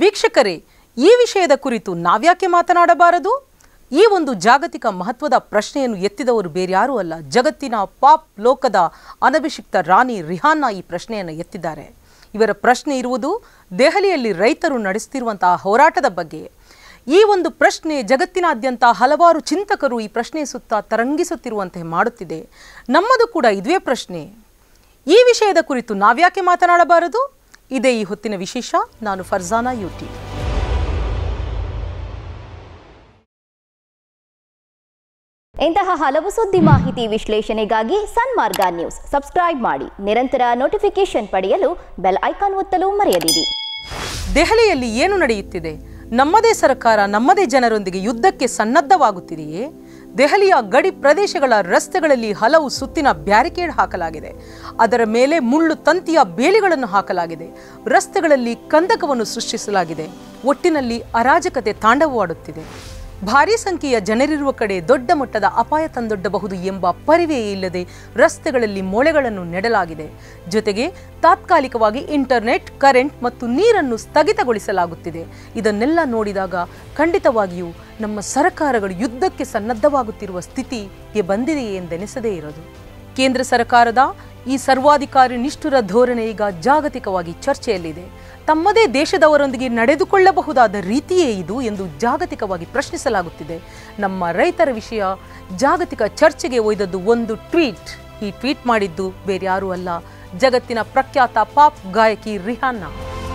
ವೀಕ್ಷಕರೇ ಈ ವಿಷಯದ ಕುರಿತು ನಾವ್ಯಾಕೆ ಮಾತನಾಡಬಾರದು ಈ ಒಂದು ಜಾಗತಿಕ ಮಹತ್ವದ ಪ್ರಶ್ನೆಯನ್ನು ಎತ್ತಿದವರು ಬೇರ್ಯಾರೂ ಅಲ್ಲ ಜಗತ್ತಿನ ಪಾಪ್ ಲೋಕದ ಅನಭಿಷಿಕ್ತ ರಾಣಿ ರಿಹಾನ್ನಾ ಈ ಪ್ರಶ್ನೆಯನ್ನು ಎತ್ತಿದ್ದಾರೆ ಇವರ ಪ್ರಶ್ನೆ ಇರುವುದು ದೆಹಲಿಯಲ್ಲಿ ರೈತರು ನಡೆಸುತ್ತಿರುವಂತಹ ಹೋರಾಟದ ಬಗ್ಗೆ ಈ ಒಂದು ಪ್ರಶ್ನೆ ಜಗತ್ತಿನಾದ್ಯಂತ ಹಲವಾರು ಚಿಂತಕರು ಈ ಪ್ರಶ್ನೆ ಸುತ್ತ ತರಂಗಿಸುತ್ತಿರುವಂತೆ ಮಾಡುತ್ತಿದೆ ನಮ್ಮದು ಕೂಡ ಇದುವೇ ಪ್ರಶ್ನೆ ಈ ವಿಷಯದ ಕುರಿತು ನಾವ್ಯಾಕೆ ಮಾತನಾಡಬಾರದು ಇದೇ ಈ ಹೊತ್ತಿನ ವಿಶೇಷ ನಾನು ಫರ್ಜಾನಾ ಯುಟಿ ಇಂತಹ ಹಲವು ಸುದ್ದಿ ಮಾಹಿತಿ ವಿಶ್ಲೇಷಣೆಗಾಗಿ ಸನ್ಮಾರ್ಗ ನ್ಯೂಸ್ ಸಬ್ಸ್ಕ್ರೈಬ್ ಮಾಡಿ ನಿರಂತರ ನೋಟಿಫಿಕೇಶನ್ ಪಡೆಯಲು ಬೆಲ್ ಐಕಾನ್ ಒತ್ತಲು ಮರೆಯದಿರಿ ದೆಹಲಿಯಲ್ಲಿ ಏನು ನಡೆಯುತ್ತಿದೆ ನಮ್ಮದೇ ಸರ್ಕಾರ ನಮ್ಮದೇ ಜನರೊಂದಿಗೆ ಯುದ್ಧಕ್ಕೆ ಸನ್ನದ್ಧವಾಗುತ್ತಿದೆಯೇ ದೆಹಲಿಯ ಗಡಿ ಪ್ರದೇಶಗಳ ರಸ್ತೆಗಳಲ್ಲಿ ಹಲವು ಸುತ್ತಿನ ಬ್ಯಾರಿಕೇಡ್ ಹಾಕಲಾಗಿದೆ ಅದರ ಮೇಲೆ ಮುಳ್ಳು ತಂತಿಯ ಬೇಲಿಗಳನ್ನು ಹಾಕಲಾಗಿದೆ ರಸ್ತೆಗಳಲ್ಲಿ ಕಂದಕವನ್ನು ಸೃಷ್ಟಿಸಲಾಗಿದೆ ಒಟ್ಟಿನಲ್ಲಿ ಅರಾಜಕತೆ ತಾಂಡವವಾಡುತ್ತಿದೆ ಭಾರೀ ಸಂಖ್ಯೆಯ ಜನರಿರುವ ಕಡೆ ದೊಡ್ಡ ಮಟ್ಟದ ಅಪಾಯ ತಂದೊಡ್ಡಬಹುದು ಎಂಬ ಪರಿವೇ ಇಲ್ಲದೆ ರಸ್ತೆಗಳಲ್ಲಿ ಮೊಳೆಗಳನ್ನು ನೆಡಲಾಗಿದೆ ಜೊತೆಗೆ ತಾತ್ಕಾಲಿಕವಾಗಿ ಇಂಟರ್ನೆಟ್ ಕರೆಂಟ್ ಮತ್ತು ನೀರನ್ನು ಸ್ಥಗಿತಗೊಳಿಸಲಾಗುತ್ತಿದೆ ಇದನ್ನೆಲ್ಲ ನೋಡಿದಾಗ ಖಂಡಿತವಾಗಿಯೂ ನಮ್ಮ ಸರ್ಕಾರಗಳು ಯುದ್ಧಕ್ಕೆ ಸನ್ನದ್ಧವಾಗುತ್ತಿರುವ ಸ್ಥಿತಿಗೆ ಬಂದಿದೆಯೇ ಎಂದೆನಿಸದೇ ಇರೋದು ಕೇಂದ್ರ ಸರ್ಕಾರದ ಈ ಸರ್ವಾಧಿಕಾರಿ ನಿಷ್ಠುರ ಧೋರಣೆ ಈಗ ಜಾಗತಿಕವಾಗಿ ಚರ್ಚೆಯಲ್ಲಿದೆ ತಮ್ಮದೇ ದೇಶದವರೊಂದಿಗೆ ನಡೆದುಕೊಳ್ಳಬಹುದಾದ ರೀತಿಯೇ ಇದು ಎಂದು ಜಾಗತಿಕವಾಗಿ ಪ್ರಶ್ನಿಸಲಾಗುತ್ತಿದೆ ನಮ್ಮ ರೈತರ ವಿಷಯ ಜಾಗತಿಕ ಚರ್ಚೆಗೆ ಒಯ್ದದ್ದು ಒಂದು ಟ್ವೀಟ್ ಈ ಟ್ವೀಟ್ ಮಾಡಿದ್ದು ಬೇರ್ಯಾರೂ ಅಲ್ಲ ಜಗತ್ತಿನ ಪ್ರಖ್ಯಾತ ಪಾಪ್ ಗಾಯಕಿ ರಿಹಾನ್ನಾ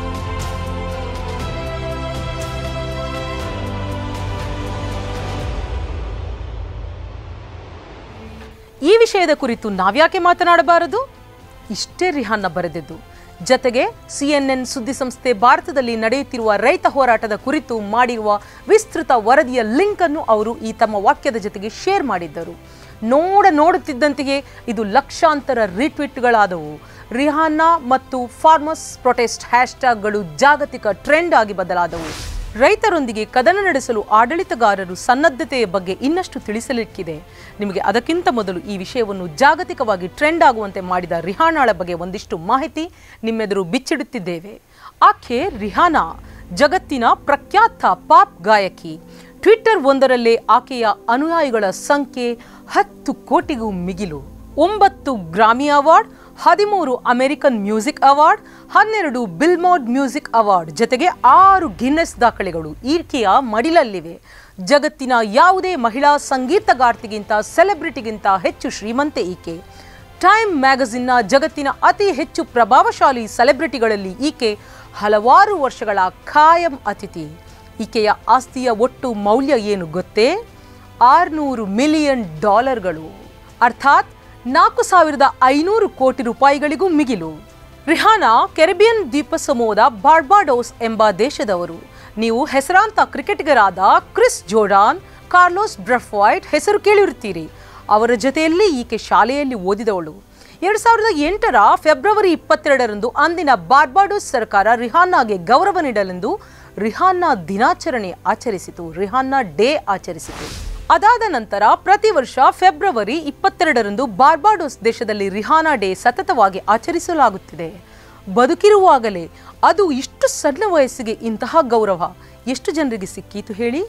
ಈ ವಿಷಯದ ಕುರಿತು ನಾವ್ಯಾಕೆ ಮಾತನಾಡಬಾರದು ಇಷ್ಟೇ ರಿಹಾನ್ನ ಬರೆದಿದ್ದು ಜತೆಗೆ ಸಿಎನ್ಎನ್ ಸುದ್ದಿಸಂಸ್ಥೆ ಭಾರತದಲ್ಲಿ ನಡೆಯುತ್ತಿರುವ ರೈತ ಹೋರಾಟದ ಕುರಿತು ಮಾಡಿರುವ ವಿಸ್ತೃತ ವರದಿಯ ಲಿಂಕ್ ಅನ್ನು ಅವರು ಈ ತಮ್ಮ ವಾಕ್ಯದ ಜೊತೆಗೆ ಶೇರ್ ಮಾಡಿದ್ದರು ನೋಡ ನೋಡುತ್ತಿದ್ದಂತೆಯೇ ಇದು ಲಕ್ಷಾಂತರ ರೀಟ್ವೀಟ್ಗಳಾದವು ರಿಹಾನ್ನಾ ಮತ್ತು ಫಾರ್ಮರ್ಸ್ ಪ್ರೊಟೆಸ್ಟ್ ಹ್ಯಾಶ್ಟ್ಯಾಗ್ಗಳು ಜಾಗತಿಕ ಟ್ರೆಂಡ್ ಆಗಿ ಬದಲಾದವು ರೈತರೊಂದಿಗೆ ಕದನ ನಡೆಸಲು ಆಡಳಿತಗಾರರು ಸನ್ನದ್ಧತೆಯ ಬಗ್ಗೆ ಇನ್ನಷ್ಟು ತಿಳಿಸಲಿಕ್ಕಿದೆ ನಿಮಗೆ ಅದಕ್ಕಿಂತ ಮೊದಲು ಈ ವಿಷಯವನ್ನು ಜಾಗತಿಕವಾಗಿ ಟ್ರೆಂಡ್ ಆಗುವಂತೆ ಮಾಡಿದ ರಿಹಾನಾಳ ಬಗ್ಗೆ ಒಂದಿಷ್ಟು ಮಾಹಿತಿ ನಿಮ್ಮೆದುರು ಬಿಚ್ಚಿಡುತ್ತಿದ್ದೇವೆ ಆಕೆ ರಿಹಾನಾ ಜಗತ್ತಿನ ಪ್ರಖ್ಯಾತ ಪಾಪ್ ಗಾಯಕಿ ಟ್ವಿಟ್ಟರ್ ಒಂದರಲ್ಲೇ ಆಕೆಯ ಅನುಯಾಯಿಗಳ ಸಂಖ್ಯೆ ಹತ್ತು ಕೋಟಿಗೂ ಮಿಗಿಲು ಒಂಬತ್ತು ಗ್ರಾಮಿ ಅವಾರ್ಡ್ ಹದಿಮೂರು ಅಮೆರಿಕನ್ ಮ್ಯೂಸಿಕ್ ಅವಾರ್ಡ್ ಹನ್ನೆರಡು ಬಿಲ್ಮೋಡ್ ಮ್ಯೂಸಿಕ್ ಅವಾರ್ಡ್ ಜೊತೆಗೆ ಆರು ಗಿನ್ನೆಸ್ ದಾಖಲೆಗಳು ಈಕೆಯ ಮಡಿಲಲ್ಲಿವೆ ಜಗತ್ತಿನ ಯಾವುದೇ ಮಹಿಳಾ ಸಂಗೀತಗಾರ್ತಿಗಿಂತ ಸೆಲೆಬ್ರಿಟಿಗಿಂತ ಹೆಚ್ಚು ಶ್ರೀಮಂತೆ ಈಕೆ ಟೈಮ್ ಮ್ಯಾಗಜಿನ್ನ ಜಗತ್ತಿನ ಅತಿ ಹೆಚ್ಚು ಪ್ರಭಾವಶಾಲಿ ಸೆಲೆಬ್ರಿಟಿಗಳಲ್ಲಿ ಈಕೆ ಹಲವಾರು ವರ್ಷಗಳ ಖಾಯಂ ಅತಿಥಿ ಈಕೆಯ ಆಸ್ತಿಯ ಒಟ್ಟು ಮೌಲ್ಯ ಏನು ಗೊತ್ತೇ ಆರ್ನೂರು ಮಿಲಿಯನ್ ಡಾಲರ್ಗಳು ಅರ್ಥಾತ್ ನಾಲ್ಕು ಸಾವಿರದ ಐನೂರು ಕೋಟಿ ರೂಪಾಯಿಗಳಿಗೂ ಮಿಗಿಲು ರಿಹಾನಾ ಕೆರಿಬಿಯನ್ ದ್ವೀಪ ಸಮೂಹದ ಬಾರ್ಬಾಡೋಸ್ ಎಂಬ ದೇಶದವರು ನೀವು ಹೆಸರಾಂತ ಕ್ರಿಕೆಟಿಗರಾದ ಕ್ರಿಸ್ ಜೋರ್ಡಾನ್ ಕಾರ್ಲೋಸ್ ಬ್ರಫ್ವಾಯ್ಟ್ ಹೆಸರು ಕೇಳಿರುತ್ತೀರಿ ಅವರ ಜೊತೆಯಲ್ಲಿ ಈಕೆ ಶಾಲೆಯಲ್ಲಿ ಓದಿದವಳು ಎರಡು ಸಾವಿರದ ಎಂಟರ ಫೆಬ್ರವರಿ ಇಪ್ಪತ್ತೆರಡರಂದು ಅಂದಿನ ಬಾರ್ಬಾಡೋಸ್ ಸರ್ಕಾರ ರಿಹಾನ್ನಾಗೆ ಗೌರವ ನೀಡಲೆಂದು ರಿಹಾನ್ನಾ ದಿನಾಚರಣೆ ಆಚರಿಸಿತು ರಿಹಾನ್ನಾ ಡೇ ಆಚರಿಸಿತು ಅದಾದ ನಂತರ ಪ್ರತಿ ವರ್ಷ ಫೆಬ್ರವರಿ ಇಪ್ಪತ್ತೆರಡರಂದು ಬಾರ್ಬಾಡೋಸ್ ದೇಶದಲ್ಲಿ ರಿಹಾನಾ ಡೇ ಸತತವಾಗಿ ಆಚರಿಸಲಾಗುತ್ತಿದೆ ಬದುಕಿರುವಾಗಲೇ ಅದು ಇಷ್ಟು ಸಣ್ಣ ವಯಸ್ಸಿಗೆ ಇಂತಹ ಗೌರವ ಎಷ್ಟು ಜನರಿಗೆ ಸಿಕ್ಕೀತು ಹೇಳಿ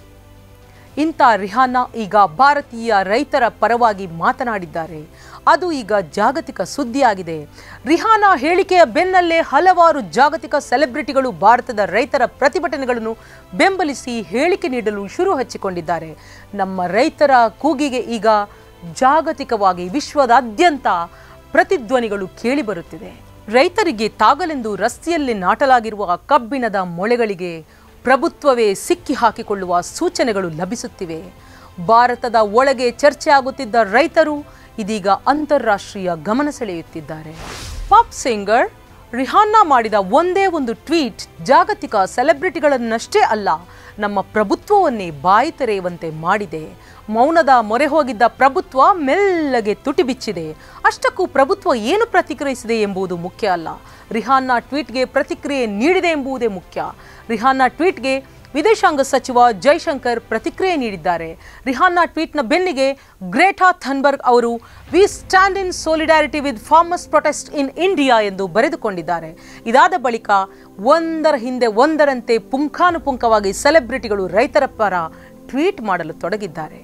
ಇಂಥ ರಿಹಾನಾ ಈಗ ಭಾರತೀಯ ರೈತರ ಪರವಾಗಿ ಮಾತನಾಡಿದ್ದಾರೆ ಅದು ಈಗ ಜಾಗತಿಕ ಸುದ್ದಿಯಾಗಿದೆ ರಿಹಾನಾ ಹೇಳಿಕೆಯ ಬೆನ್ನಲ್ಲೇ ಹಲವಾರು ಜಾಗತಿಕ ಸೆಲೆಬ್ರಿಟಿಗಳು ಭಾರತದ ರೈತರ ಪ್ರತಿಭಟನೆಗಳನ್ನು ಬೆಂಬಲಿಸಿ ಹೇಳಿಕೆ ನೀಡಲು ಶುರು ಹಚ್ಚಿಕೊಂಡಿದ್ದಾರೆ ನಮ್ಮ ರೈತರ ಕೂಗಿಗೆ ಈಗ ಜಾಗತಿಕವಾಗಿ ವಿಶ್ವದಾದ್ಯಂತ ಪ್ರತಿಧ್ವನಿಗಳು ಕೇಳಿಬರುತ್ತಿದೆ ರೈತರಿಗೆ ತಾಗಲೆಂದು ರಸ್ತೆಯಲ್ಲಿ ನಾಟಲಾಗಿರುವ ಕಬ್ಬಿಣದ ಮೊಳೆಗಳಿಗೆ ಪ್ರಭುತ್ವವೇ ಸಿಕ್ಕಿ ಹಾಕಿಕೊಳ್ಳುವ ಸೂಚನೆಗಳು ಲಭಿಸುತ್ತಿವೆ ಭಾರತದ ಒಳಗೆ ಚರ್ಚೆ ಆಗುತ್ತಿದ್ದ ರೈತರು ಇದೀಗ ಅಂತಾರಾಷ್ಟ್ರೀಯ ಗಮನ ಸೆಳೆಯುತ್ತಿದ್ದಾರೆ ಪಾಪ್ ಸಿಂಗರ್ ರಿಹಾನ್ನಾ ಮಾಡಿದ ಒಂದೇ ಒಂದು ಟ್ವೀಟ್ ಜಾಗತಿಕ ಸೆಲೆಬ್ರಿಟಿಗಳನ್ನಷ್ಟೇ ಅಲ್ಲ ನಮ್ಮ ಪ್ರಭುತ್ವವನ್ನೇ ಬಾಯಿ ತೆರೆಯುವಂತೆ ಮಾಡಿದೆ ಮೌನದ ಮೊರೆ ಹೋಗಿದ್ದ ಪ್ರಭುತ್ವ ಮೆಲ್ಲಗೆ ತುಟಿ ಬಿಚ್ಚಿದೆ ಅಷ್ಟಕ್ಕೂ ಪ್ರಭುತ್ವ ಏನು ಪ್ರತಿಕ್ರಿಯಿಸಿದೆ ಎಂಬುದು ಮುಖ್ಯ ಅಲ್ಲ ರಿಹಾನ್ನಾ ಟ್ವೀಟ್ಗೆ ಪ್ರತಿಕ್ರಿಯೆ ನೀಡಿದೆ ಎಂಬುದೇ ಮುಖ್ಯ ರಿಹಾನ್ನಾ ಟ್ವೀಟ್ಗೆ ವಿದೇಶಾಂಗ ಸಚಿವ ಜೈಶಂಕರ್ ಪ್ರತಿಕ್ರಿಯೆ ನೀಡಿದ್ದಾರೆ ರಿಹಾನ್ನಾ ಟ್ವೀಟ್ನ ಬೆನ್ನಿಗೆ ಗ್ರೇಟಾ ಥನ್ಬರ್ಗ್ ಅವರು we stand in solidarity with farmers protest in India ಎಂದು ಬರೆದುಕೊಂಡಿದ್ದಾರೆ ಇದಾದ ಬಳಿಕ ಒಂದರ ಹಿಂದೆ ಒಂದರಂತೆ ಪುಂಖಾನುಪುಂಖವಾಗಿ ಸೆಲೆಬ್ರಿಟಿಗಳು ರೈತರ ಪರ ಟ್ವೀಟ್ ಮಾಡಲು ತೊಡಗಿದ್ದಾರೆ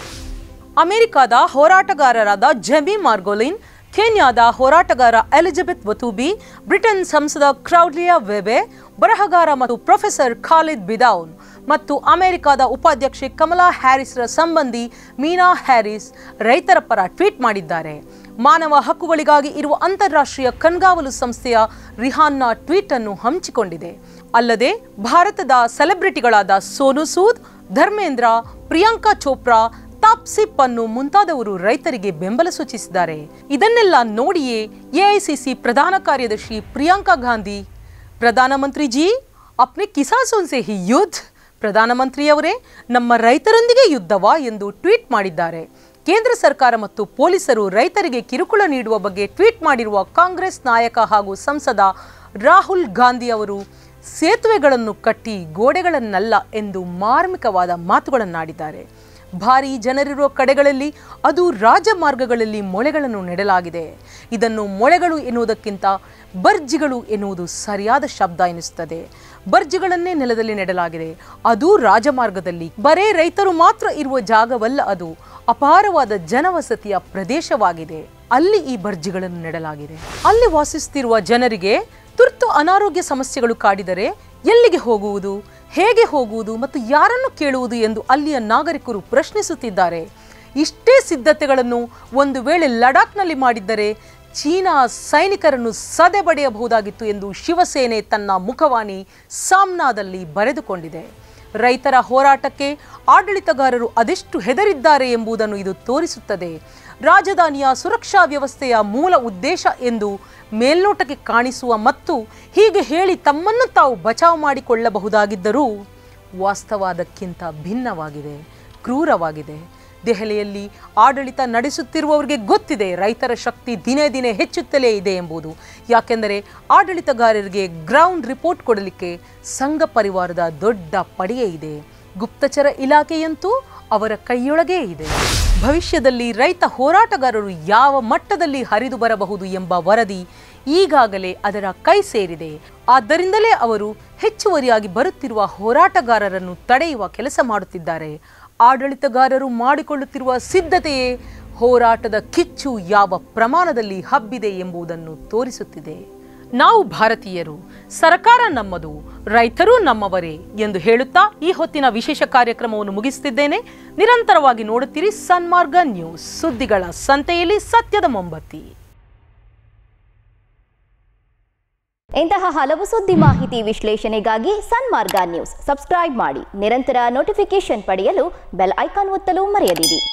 ಅಮೆರಿಕದ ಹೋರಾಟಗಾರರಾದ ಜೆಮಿ ಮಾರ್ಗೋಲಿನ್ ಕೆನ್ಯಾದ ಹೋರಾಟಗಾರ ಎಲಿಜಬೆತ್ ವತೂಬಿ ಬ್ರಿಟನ್ ಸಂಸದ ಕ್ರೌಡ್ಲಿಯಾ ವೆಬೆ ಬರಹಗಾರ ಮತ್ತು ಪ್ರೊಫೆಸರ್ ಖಾಲಿದ್ ಬಿದೌನ್ ಮತ್ತು ಅಮೆರಿಕದ ಉಪಾಧ್ಯಕ್ಷೆ ಕಮಲಾ ಹ್ಯಾರಿಸ್ರ ಸಂಬಂಧಿ ಮೀನಾ ಹ್ಯಾರಿಸ್ ರೈತರ ಪರ ಟ್ವೀಟ್ ಮಾಡಿದ್ದಾರೆ ಮಾನವ ಹಕ್ಕುಗಳಿಗಾಗಿ ಇರುವ ಅಂತಾರಾಷ್ಟ್ರೀಯ ಕಣ್ಗಾವಲು ಸಂಸ್ಥೆಯ ರಿಹಾನ್ನ ಟ್ವೀಟ್ ಅನ್ನು ಹಂಚಿಕೊಂಡಿದೆ ಅಲ್ಲದೆ ಭಾರತದ ಸೆಲೆಬ್ರಿಟಿಗಳಾದ ಸೋನು ಸೂದ್ ಧರ್ಮೇಂದ್ರ ಪ್ರಿಯಾಂಕಾ ಚೋಪ್ರಾ ತಾಪ್ಸಿಪ್ ಅನ್ನು ಮುಂತಾದವರು ರೈತರಿಗೆ ಬೆಂಬಲ ಸೂಚಿಸಿದ್ದಾರೆ ಇದನ್ನೆಲ್ಲ ನೋಡಿಯೇ ಎಐಸಿಸಿ ಪ್ರಧಾನ ಕಾರ್ಯದರ್ಶಿ ಪ್ರಿಯಾಂಕಾ ಗಾಂಧಿ ಪ್ರಧಾನಮಂತ್ರಿ ಜಿ ಅಪ್ನೆ ಕಿಸಾನ್ ಸೆ ಹಿ ಯುದ್ಧ ಪ್ರಧಾನಮಂತ್ರಿಯವರೇ ನಮ್ಮ ರೈತರೊಂದಿಗೆ ಯುದ್ಧವಾ ಎಂದು ಟ್ವೀಟ್ ಮಾಡಿದ್ದಾರೆ ಕೇಂದ್ರ ಸರ್ಕಾರ ಮತ್ತು ಪೊಲೀಸರು ರೈತರಿಗೆ ಕಿರುಕುಳ ನೀಡುವ ಬಗ್ಗೆ ಟ್ವೀಟ್ ಮಾಡಿರುವ ಕಾಂಗ್ರೆಸ್ ನಾಯಕ ಹಾಗೂ ಸಂಸದ ರಾಹುಲ್ ಗಾಂಧಿ ಅವರು ಸೇತುವೆಗಳನ್ನು ಕಟ್ಟಿ ಗೋಡೆಗಳನ್ನಲ್ಲ ಎಂದು ಮಾರ್ಮಿಕವಾದ ಮಾತುಗಳನ್ನಾಡಿದ್ದಾರೆ ಭಾರಿ ಜನರಿರುವ ಕಡೆಗಳಲ್ಲಿ ಅದು ರಾಜಮಾರ್ಗಗಳಲ್ಲಿ ಮೊಳೆಗಳನ್ನು ನೆಡಲಾಗಿದೆ ಇದನ್ನು ಮೊಳೆಗಳು ಎನ್ನುವುದಕ್ಕಿಂತ ಬರ್ಜಿಗಳು ಎನ್ನುವುದು ಸರಿಯಾದ ಶಬ್ದ ಎನಿಸುತ್ತದೆ ಬರ್ಜಿಗಳನ್ನೇ ನೆಲದಲ್ಲಿ ನೆಡಲಾಗಿದೆ ಅದು ರಾಜಮಾರ್ಗದಲ್ಲಿ ಬರೇ ರೈತರು ಮಾತ್ರ ಇರುವ ಜಾಗವಲ್ಲ ಅದು ಅಪಾರವಾದ ಜನವಸತಿಯ ಪ್ರದೇಶವಾಗಿದೆ ಅಲ್ಲಿ ಈ ಬರ್ಜಿಗಳನ್ನು ನೆಡಲಾಗಿದೆ ಅಲ್ಲಿ ವಾಸಿಸುತ್ತಿರುವ ಜನರಿಗೆ ತುರ್ತು ಅನಾರೋಗ್ಯ ಸಮಸ್ಯೆಗಳು ಕಾಡಿದರೆ ಎಲ್ಲಿಗೆ ಹೋಗುವುದು ಹೇಗೆ ಹೋಗುವುದು ಮತ್ತು ಯಾರನ್ನು ಕೇಳುವುದು ಎಂದು ಅಲ್ಲಿಯ ನಾಗರಿಕರು ಪ್ರಶ್ನಿಸುತ್ತಿದ್ದಾರೆ ಇಷ್ಟೇ ಸಿದ್ಧತೆಗಳನ್ನು ಒಂದು ವೇಳೆ ಲಡಾಖ್ನಲ್ಲಿ ಮಾಡಿದ್ದರೆ ಚೀನಾ ಸೈನಿಕರನ್ನು ಸದೆಬಡೆಯಬಹುದಾಗಿತ್ತು ಎಂದು ಶಿವಸೇನೆ ತನ್ನ ಮುಖವಾಣಿ ಸಾಮ್ನಾದಲ್ಲಿ ಬರೆದುಕೊಂಡಿದೆ ರೈತರ ಹೋರಾಟಕ್ಕೆ ಆಡಳಿತಗಾರರು ಅದೆಷ್ಟು ಹೆದರಿದ್ದಾರೆ ಎಂಬುದನ್ನು ಇದು ತೋರಿಸುತ್ತದೆ ರಾಜಧಾನಿಯ ಸುರಕ್ಷಾ ವ್ಯವಸ್ಥೆಯ ಮೂಲ ಉದ್ದೇಶ ಎಂದು ಮೇಲ್ನೋಟಕ್ಕೆ ಕಾಣಿಸುವ ಮತ್ತು ಹೀಗೆ ಹೇಳಿ ತಮ್ಮನ್ನು ತಾವು ಬಚಾವ್ ಮಾಡಿಕೊಳ್ಳಬಹುದಾಗಿದ್ದರೂ ವಾಸ್ತವ ಅದಕ್ಕಿಂತ ಭಿನ್ನವಾಗಿದೆ ಕ್ರೂರವಾಗಿದೆ ದೆಹಲಿಯಲ್ಲಿ ಆಡಳಿತ ನಡೆಸುತ್ತಿರುವವರಿಗೆ ಗೊತ್ತಿದೆ ರೈತರ ಶಕ್ತಿ ದಿನೇ ದಿನೇ ಹೆಚ್ಚುತ್ತಲೇ ಇದೆ ಎಂಬುದು ಯಾಕೆಂದರೆ ಆಡಳಿತಗಾರರಿಗೆ ಗ್ರೌಂಡ್ ರಿಪೋರ್ಟ್ ಕೊಡಲಿಕ್ಕೆ ಸಂಘ ಪರಿವಾರದ ದೊಡ್ಡ ಪಡೆಯೇ ಇದೆ ಗುಪ್ತಚರ ಇಲಾಖೆಯಂತೂ ಅವರ ಕೈಯೊಳಗೇ ಇದೆ ಭವಿಷ್ಯದಲ್ಲಿ ರೈತ ಹೋರಾಟಗಾರರು ಯಾವ ಮಟ್ಟದಲ್ಲಿ ಹರಿದು ಬರಬಹುದು ಎಂಬ ವರದಿ ಈಗಾಗಲೇ ಅದರ ಕೈ ಸೇರಿದೆ ಆದ್ದರಿಂದಲೇ ಅವರು ಹೆಚ್ಚುವರಿಯಾಗಿ ಬರುತ್ತಿರುವ ಹೋರಾಟಗಾರರನ್ನು ತಡೆಯುವ ಕೆಲಸ ಮಾಡುತ್ತಿದ್ದಾರೆ ಆಡಳಿತಗಾರರು ಮಾಡಿಕೊಳ್ಳುತ್ತಿರುವ ಸಿದ್ಧತೆಯೇ ಹೋರಾಟದ ಕಿಚ್ಚು ಯಾವ ಪ್ರಮಾಣದಲ್ಲಿ ಹಬ್ಬಿದೆ ಎಂಬುದನ್ನು ತೋರಿಸುತ್ತಿದೆ ನಾವು ಭಾರತೀಯರು ಸರ್ಕಾರ ನಮ್ಮದು ರೈತರೂ ನಮ್ಮವರೇ ಎಂದು ಹೇಳುತ್ತಾ ಈ ಹೊತ್ತಿನ ವಿಶೇಷ ಕಾರ್ಯಕ್ರಮವನ್ನು ಮುಗಿಸುತ್ತಿದ್ದೇನೆ ನಿರಂತರವಾಗಿ ನೋಡುತ್ತೀರಿ ಸನ್ಮಾರ್ಗ ನ್ಯೂಸ್ ಸುದ್ದಿಗಳ ಸಂತೆಯಲ್ಲಿ ಸತ್ಯದ ಮೊಂಬತ್ತಿ ಇಂತಹ ಹಲವು ಸುದ್ದಿ ಮಾಹಿತಿ ವಿಶ್ಲೇಷಣೆಗಾಗಿ ಸನ್ಮಾರ್ಗ ನ್ಯೂಸ್ ಸಬ್ಸ್ಕ್ರೈಬ್ ಮಾಡಿ ನಿರಂತರ ನೋಟಿಫಿಕೇಶನ್ ಪಡೆಯಲು ಬೆಲ್ ಐಕಾನ್ ಒತ್ತಲು ಮರೆಯದಿರಿ